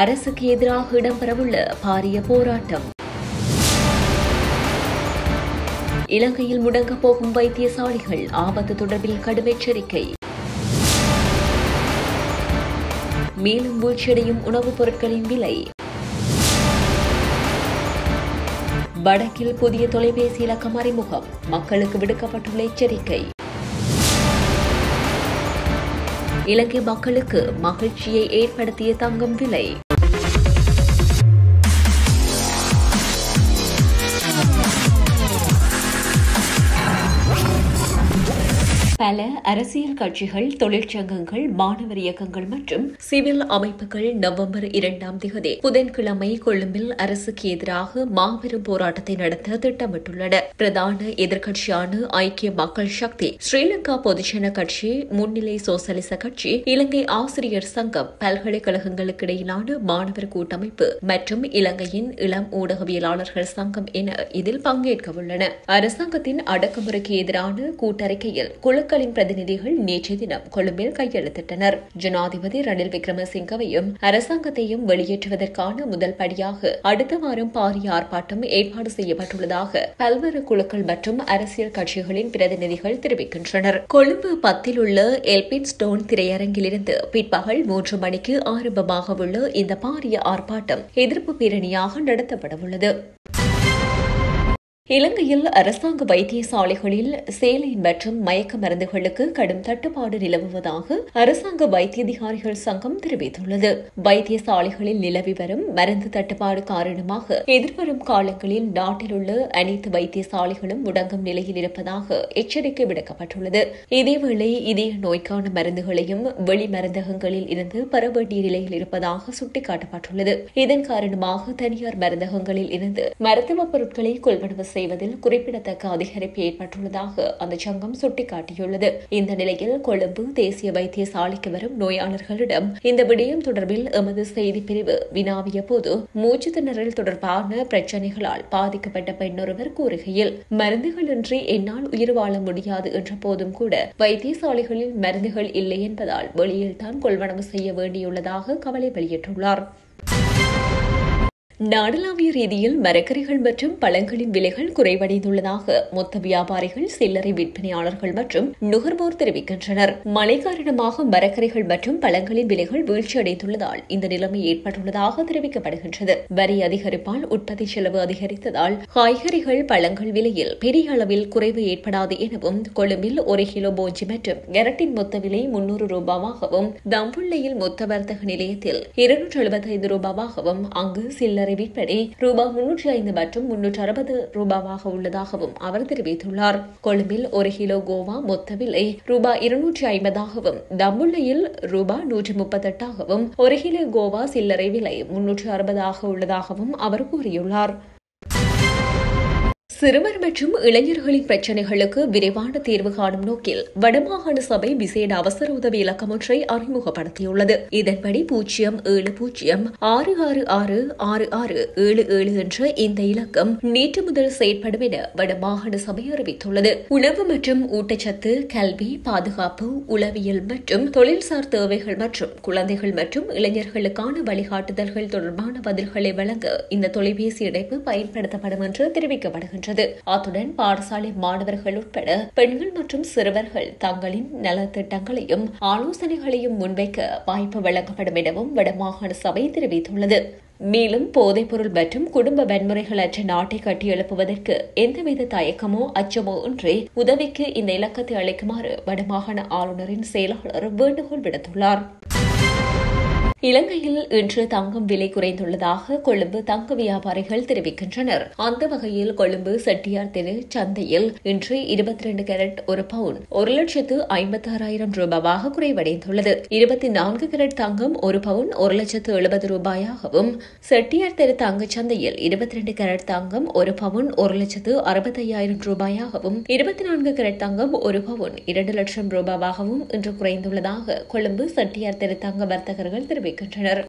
அரசுக்கு எதிராக இடம்பெறவுள்ள பாரிய போராட்டம் இலங்கையில் முடங்கப் போகும் வைத்தியசாலைகள் ஆபத்து தொடர்பில் கடும் எச்சரிக்கை மேலும் வீழ்ச்சியடையும் உணவுப் பொருட்களின் விலை வடக்கில் புதிய தொலைபேசி இலக்கம் அறிமுகம் மக்களுக்கு விடுக்கப்பட்டுள்ள எச்சரிக்கை இலங்கை மக்களுக்கு மகிழ்ச்சியை ஏற்படுத்திய தங்கம் விலை பல அரசியல் கட்சிகள் தொழிற்சங்கங்கள் மாணவர் இயக்கங்கள் மற்றும் சிவில் அமைப்புகள் நவம்பர் இரண்டாம் தேதி புதன்கிழமை கொழும்பில் அரசுக்கு எதிராக மாபெரும் போராட்டத்தை நடத்த திட்டமிட்டுள்ளன பிரதான எதிர்க்கட்சியான ஐக்கிய மக்கள் சக்தி ஸ்ரீலங்கா பொதுஜன கட்சி முன்னிலை சோசலிச கட்சி இலங்கை ஆசிரியர் சங்கம் பல்கலைக்கழகங்களுக்கு இடையிலான மாணவர் கூட்டமைப்பு மற்றும் இலங்கையின் இளம் ஊடகவியலாளர்கள் சங்கம் என இதில் பங்கேற்க உள்ளன அரசாங்கத்தின் அடக்குமுறைக்கு எதிரான கூட்டறிக்கையில் குழுக்களின் பிரதிநிதிகள் நேற்றைய தினம் கொழும்பில் கையெழுத்திட்டனர் ஜனாதிபதி ரணில் விக்ரமசிங்கவையும் அரசாங்கத்தையும் வெளியேற்றுவதற்கான முதல் படியாக அடுத்த வாரம் பாரிய ஆர்ப்பாட்டம் ஏற்பாடு செய்யப்பட்டுள்ளதாக பல்வேறு குழுக்கள் மற்றும் அரசியல் கட்சிகளின் பிரதிநிதிகள் தெரிவிக்கின்றனர் கொழும்பு பத்தில் உள்ள எல்பின் ஸ்டோன் திரையரங்கிலிருந்து பிற்பகல் மூன்று மணிக்கு ஆரம்பமாக உள்ள இந்த பாரிய ஆர்ப்பாட்டம் எதிர்ப்பு பேரணியாக நடத்தப்படவுள்ளது இலங்கையில் அரசாங்க வைத்தியசாலைகளில் சேலை மற்றும் மயக்க மருந்துகளுக்கு கடும் தட்டுப்பாடு நிலவுவதாக அரசாங்க வைத்தியதிகாரிகள் சங்கம் தெரிவித்துள்ளது வைத்தியசாலைகளில் நிலவி வரும் மருந்து தட்டுப்பாடு காரணமாக எதிர்வரும் காலங்களில் நாட்டில் உள்ள அனைத்து வைத்தியசாலைகளும் முடங்கும் நிலையில் இருப்பதாக எச்சரிக்கை விடுக்கப்பட்டுள்ளது இதேவேளை இதய நோய்க்கான மருந்துகளையும் வெளி மருந்தகங்களில் இருந்து பெற வேண்டிய நிலையில் இருப்பதாக சுட்டிக்காட்டப்பட்டுள்ளது இதன் காரணமாக தனியார் மருந்தகங்களில் இருந்து மருத்துவ பொருட்களை கொள்வனவு செய்வதில் குறிப்பிடத்தக்க அதிகரிப்பு ஏற்பட்டுள்ளதாக அந்த சங்கம் சுட்டிக்காட்டியுள்ளது இந்த நிலையில் கொழும்பு தேசிய வைத்தியசாலைக்கு வரும் நோயாளர்களிடம் இந்த விடயம் தொடர்பில் எமது செய்தி பிரிவு வினாவிய போது மூச்சு திணறல் தொடர்பான பிரச்சினைகளால் பாதிக்கப்பட்ட பெண்ணொருவர் கூறுகையில் மருந்துகளின்றி என்னால் உயிர் வாழ முடியாது என்ற போதும் கூட வைத்தியசாலைகளில் மருந்துகள் இல்லை என்பதால் வெளியில் தான் கொள்வனவு செய்ய வேண்டியுள்ளதாக கவலை வெளியிட்டுள்ளார் நாடளாவிய ரீதியில் மரக்கறிகள் மற்றும் பழங்களின் விலைகள் குறைவடைந்துள்ளதாக மொத்த வியாபாரிகள் சில்லறை விற்பனையாளர்கள் மற்றும் நுகர்வோர் தெரிவிக்கின்றனர் மழை காரணமாக மரக்கறிகள் மற்றும் பழங்களின் விலைகள் வீழ்ச்சியடைந்துள்ளதால் இந்த நிலைமை ஏற்பட்டுள்ளதாக தெரிவிக்கப்படுகின்றது வரி அதிகரிப்பால் உற்பத்தி செலவு அதிகரித்ததால் காய்கறிகள் பழங்கள் விலையில் பெரிய அளவில் குறைவு ஏற்படாது எனவும் கொழும்பில் ஒரு கிலோ போஞ்சி மற்றும் கேரட்டின் மொத்த விலை முன்னூறு ரூபாவாகவும் தம்புள்ளையில் மொத்த வர்த்தக நிலையத்தில் இருநூற்று எழுபத்தைந்து ரூபாவாகவும் அங்கு சில்லறை விற்பனை ரூபாய் முன்னூற்றி ஐந்து மற்றும் முன்னூற்று அறுபது ரூபாவாக உள்ளதாகவும் அவர் தெரிவித்துள்ளார் கொழும்பில் ஒரு கிலோ கோவா மொத்த விலை ரூபாய் இருநூற்றி ஐம்பதாகவும் தம்புள்ளையில் ரூபாய் நூற்றி முப்பத்தெட்டாகவும் ஒரு கிலோ கோவா சில்லறை விலை முன்னூற்று அறுபதாக உள்ளதாகவும் அவர் கூறியுள்ளார் சிறுவர் மற்றும் இளைஞர்களின் பிரச்சினைகளுக்கு விரைவான தீர்வு காணும் நோக்கில் வடமாகாண சபை விசேட அவசர உதவி இலக்கம் ஒன்றை அறிமுகப்படுத்தியுள்ளது இதன்படி பூஜ்ஜியம் ஏழு பூஜ்ஜியம் ஆறு ஆறு ஆறு ஆறு ஆறு ஏழு ஏழு என்ற இந்த இலக்கம் நேற்று முதல் செயற்படும் என வடமாகாண சபை அறிவித்துள்ளது உணவு மற்றும் ஊட்டச்சத்து கல்வி பாதுகாப்பு உளவியல் மற்றும் தொழில்சார் தேவைகள் மற்றும் குழந்தைகள் மற்றும் இளைஞர்களுக்கான வழிகாட்டுதல்கள் தொடர்பான பதில்களை வழங்க இந்த தொலைபேசி இணைப்பு பயன்படுத்தப்படும் என்று தெரிவிக்கப்படுகின்றது அத்துடன் பாடசாலை மாணவர்கள் உட்பட பெண்கள் மற்றும் சிறுவர்கள் தங்களின் நலத்திட்டங்களையும் ஆலோசனைகளையும் முன்வைக்க வாய்ப்பு வழங்கப்படும் எனவும் வடமாகாண சபை தெரிவித்துள்ளது மேலும் போதைப்பொருள் மற்றும் குடும்ப வன்முறைகள் அற்ற நாட்டை கட்டியெழுப்புவதற்கு எந்தவித தயக்கமோ அச்சமோ இன்றி உதவிக்கு இந்த இலக்கத்தை அளிக்குமாறு வடமாகாண ஆளுநரின் செயலாளர் வேண்டுகோள் விடுத்துள்ளார் இலங்கையில் இன்று தங்கம் விலை குறைந்துள்ளதாக கொழும்பு தங்க வியாபாரிகள் தெரிவிக்கின்றனர் அந்த வகையில் கொழும்பு செட்டியார் தெரு சந்தையில் இன்று இருபத்தி ரெண்டு கேரட் ஒரு பவுன் ஒரு லட்சத்து ஐம்பத்தி ஆறாயிரம் ரூபாவாக குறைவடைந்துள்ளது இருபத்தி நான்கு கேரட் தங்கம் ஒரு பவுன் ஒரு லட்சத்து எழுபது ரூபாயாகவும் செட்டியார் தெரு தங்கச் சந்தையில் இருபத்தி ரெண்டு கேரட் தங்கம் ஒரு பவுன் ஒரு லட்சத்து அறுபத்தையாயிரம் ரூபாயாகவும் இருபத்தி நான்கு கேரட் தங்கம் ஒரு பவுன் இரண்டு லட்சம் ரூபாவாகவும் இன்று குறைந்துள்ளதாக கொழும்பு செட்டியார் தெரு தங்க வர்த்தகர்கள் தெரிவிக்கின்றனர்